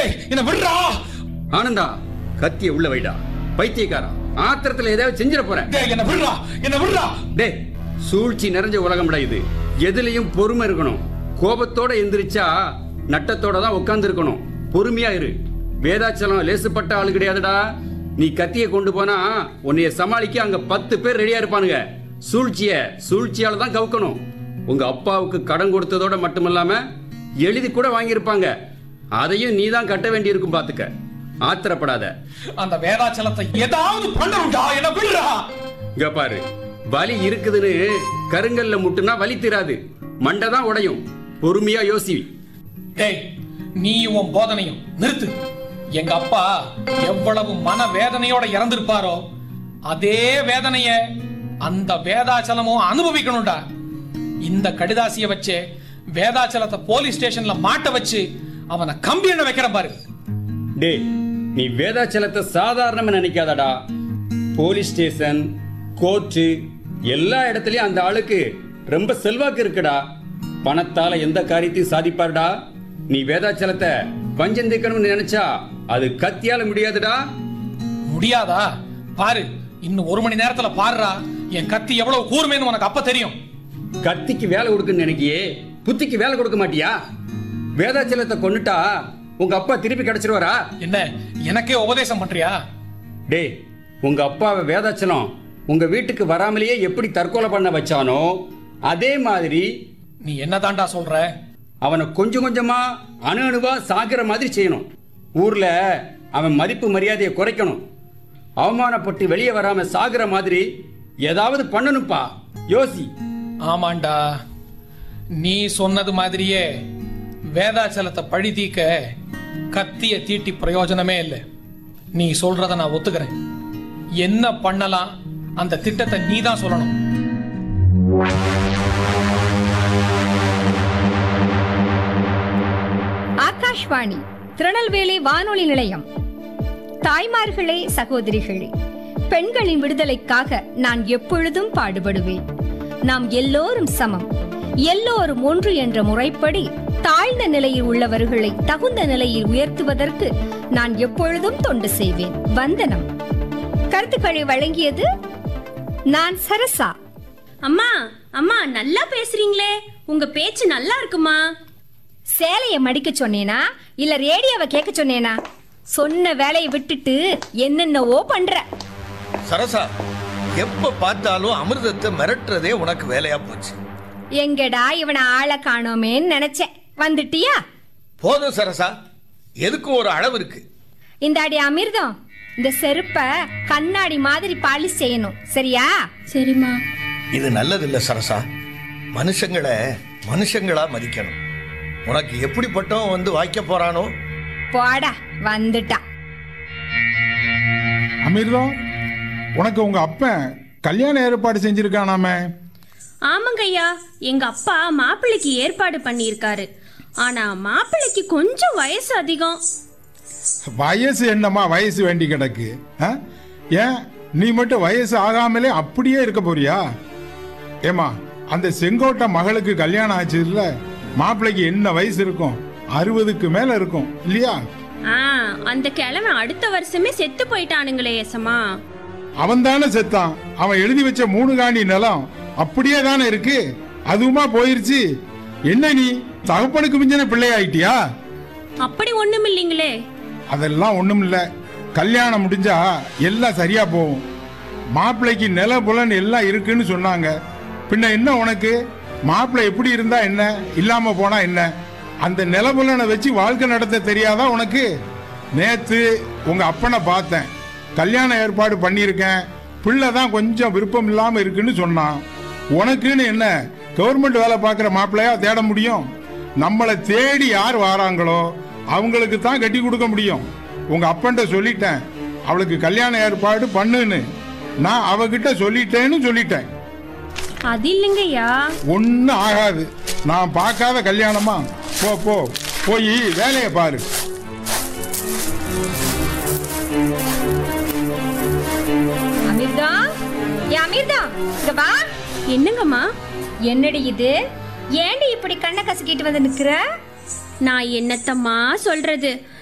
டேய் என்ன விடுறா ஆனந்தா கத்திய உள்ள வைடா பைத்தியக்காரா ஆத்திரத்துல ஏதாவது செஞ்சிட போறேன் டேய் என்ன விடுறா என்ன விடுறா டே சூழ்ச்சி நிறைஞ்ச உலகம்டா இது எதுலயும் பொறுமை இருக்கணும் கோபத்தோட எந்திரிச்சா நட்டத்தோட தான் உட்கார்ந்து இருக்கணும் பொறுமையா இரு வேதாச்சலம் லேசுப்பட்ட ஆளு கிடையாதுடா நீ கத்திய கொண்டு போனா உன்னைய சமாளிக்க அங்க பத்து பேர் ரெடியா இருப்பானுங்க சூழ்ச்சிய சூழ்ச்சியால தான் கவுக்கணும் உங்க அப்பாவுக்கு கடன் கொடுத்ததோட மட்டுமல்லாம எழுதி கூட வாங்கியிருப்பாங்க அதையும் நீ தான் கட்ட வேண்டியிருக்கும் பாத்துக்க ஆத்திரப்படாத அந்த வேதாச்சலத்தை ஏதாவது பண்ணணும்டா என்ன விடுறா இங்க பாரு வலி இருக்குதுன்னு கருங்கல்ல முட்டுனா வலி தீராது மண்டை தான் உடையும் பொறுமையா யோசி டேய் நீ உன் போதனையும் நிறுத்து எங்க அப்பா எவ்வளவு மன வேதனையோட இறந்திருப்பாரோ அதே வேதனைய அந்த வேதாச்சலமும் அனுபவிக்கணும்டா இந்த கடிதாசிய வச்சு வேதாச்சலத்தை போலீஸ் ஸ்டேஷன்ல மாட்ட வச்சு அவனை கம்பி எண்ண வைக்கிறேன் பாரு டேய் நீ வேதாச்சலத்தை சாதாரணமா நினைக்காதடா போலீஸ் ஸ்டேஷன் கோர்ட்டு எல்லா இடத்துலயும் அந்த ஆளுக்கு ரொம்ப செல்வாக்கு இருக்குடா பணத்தால எந்த காரியத்தையும் சாதிப்பாருடா நீ வேதாச்சலத்தை பஞ்சம் தீர்க்கணும்னு நினைச்சா அது கத்தியால முடியாதுடா முடியாதா பாரு இன்னும் ஒரு மணி நேரத்துல பாருடா என் கத்தி எவ்வளவு கூர்மைன்னு உனக்கு அப்ப தெரியும் கத்திக்கு வேலை கொடுக்குன்னு நினைக்கியே புத்திக்கு வேலை கொடுக்க மாட்டியா வேதாச்சலத்தை கொன்னுட்டா உங்க அப்பா திருப்பி கிடைச்சிருவாரா என்ன எனக்கே உபதேசம் பண்றியா டேய் உங்க அப்பாவை வேதாச்சலம் உங்க வீட்டுக்கு வராமலேயே எப்படி தற்கொலை பண்ண வச்சானோ அதே மாதிரி நீ என்னதான்டா சொல்ற அவனை கொஞ்சம் கொஞ்சமா அணு அணுவா சாகிற மாதிரி செய்யணும் ஊர்ல அவன் மதிப்பு மரியாதையை குறைக்கணும் அவமானப்பட்டு வெளியே வராம சாகிற மாதிரி ஏதாவது பண்ணணும்ப்பா யோசி ஆமாண்டா நீ சொன்னது மாதிரியே வேதாச்சலத்தை பழி தீக்க கத்திய தீட்டி பிரயோஜனமே இல்லை நீ சொல்றத நான் ஒத்துக்கிறேன் என்ன பண்ணலாம் அந்த திட்டத்தை நீ தான் சொல்லணும் ஆகாஷ்வாணி திருநெல்வேலி வானொலி நிலையம் தாய்மார்களே சகோதரிகளே பெண்களின் விடுதலைக்காக நான் எப்பொழுதும் பாடுபடுவேன் நாம் எல்லோரும் சமம் எல்லோரும் ஒன்று என்ற முறைப்படி தாழ்ந்த நிலையில் உள்ளவர்களை தகுந்த நிலையில் உயர்த்துவதற்கு நான் எப்பொழுதும் தொண்டு செய்வேன் வந்தனம் கருத்துக்களை வழங்கியது நான் சரசா அம்மா அம்மா நல்லா பேசுறீங்களே உங்க பேச்சு நல்லா இருக்குமா சேலைய மடிக்க சொன்னேனா இல்ல ரேடியோவை கேட்க சொன்னேனா சொன்ன வேலையை விட்டுட்டு என்னென்னவோ பண்ற சரசா எப்ப பார்த்தாலும் அமிர்தத்தை மிரட்டுறதே உனக்கு வேலையா போச்சு எங்கடா இவனை ஆளை காணோமேன்னு நினைச்சேன் வந்துட்டியா போதும் சரசா எதுக்கும் ஒரு அளவு இருக்கு இந்த அடி அமிர்தம் இந்த செருப்ப கண்ணாடி மாதிரி பாலிஷ் செய்யணும் சரியா சரிம்மா இது நல்லதில்ல சரசா மனுஷங்களை மனுஷங்களா மதிக்கணும் உனக்கு எப்படிப்பட்டவன் வந்து வாய்க்க போறானோ போடா வந்துட்டா அமிர்தம் உனக்கு உங்க அப்பன் கல்யாண ஏற்பாடு செஞ்சிருக்கானாமே ஆமாங்க ஐயா எங்க அப்பா மாப்பிள்ளைக்கு ஏற்பாடு பண்ணியிருக்காரு ஆனா மாப்பிள்ளைக்கு கொஞ்சம் வயசு அதிகம் வயசு என்னம்மா வயசு வேண்டி கிடக்கு ஆ? ஏன் நீ மட்டும் வயசு ஆகாமலே அப்படியே இருக்க போறியா ஏமா அந்த செங்கோட்டை மகளுக்கு கல்யாணம் ஆச்சு இல்ல மாப்பிள்ளைக்கு என்ன வயசு இருக்கும் அறுபதுக்கு மேல இருக்கும் இல்லையா ஆ அந்த கிழமை அடுத்த வருஷமே செத்து போயிட்டானுங்களே எசமா அவன் தானே செத்தான் அவன் எழுதி வச்ச மூணு காணி நிலம் அப்படியே தானே இருக்கு அதுவுமா போயிருச்சு என்ன நீ தகப்பனுக்கு மிஞ்சின பிள்ளை ஆயிட்டியா அப்படி ஒண்ணும் இல்லைங்களே அதெல்லாம் ஒண்ணும் இல்ல கல்யாணம் முடிஞ்சா எல்லாம் சரியா போகும் மாப்பிள்ளைக்கு நில புலன் எல்லாம் இருக்குன்னு சொன்னாங்க பின்ன என்ன உனக்கு மாப்பிள்ளை எப்படி இருந்தா என்ன இல்லாம போனா என்ன அந்த நிலபுலனை வச்சு வாழ்க்கை நடத்த தெரியாதா உனக்கு நேத்து உங்க அப்பனை பார்த்தேன் கல்யாண ஏற்பாடு பண்ணியிருக்கேன் பிள்ளை தான் கொஞ்சம் விருப்பம் இல்லாம இருக்குன்னு சொன்னான் உனக்குன்னு என்ன கவர்மெண்ட் வேலை பார்க்குற மாப்பிள்ளையா தேட முடியும் நம்மளை தேடி யார் வாராங்களோ அவங்களுக்கு தான் கட்டி கொடுக்க முடியும் உங்க அப்பன்ட்ட சொல்லிட்டேன் அவளுக்கு கல்யாண ஏற்பாடு பண்ணுன்னு நான் அவகிட்ட சொல்லிட்டேன்னு சொல்லிட்டேன் அது இல்லைங்கய்யா ஒன்னும் ஆகாது நான் பார்க்காத கல்யாணமா போ போ போய் வேலையை பாரு அமிர்தம் ஏ அமிர்தம் இங்க வா என்னங்கம்மா என்னடி இது ஏண்டி இப்படி கண்ணை கசக்கிட்டு வந்து நிக்கிற நான் என்னத்தம்மா சொல்றது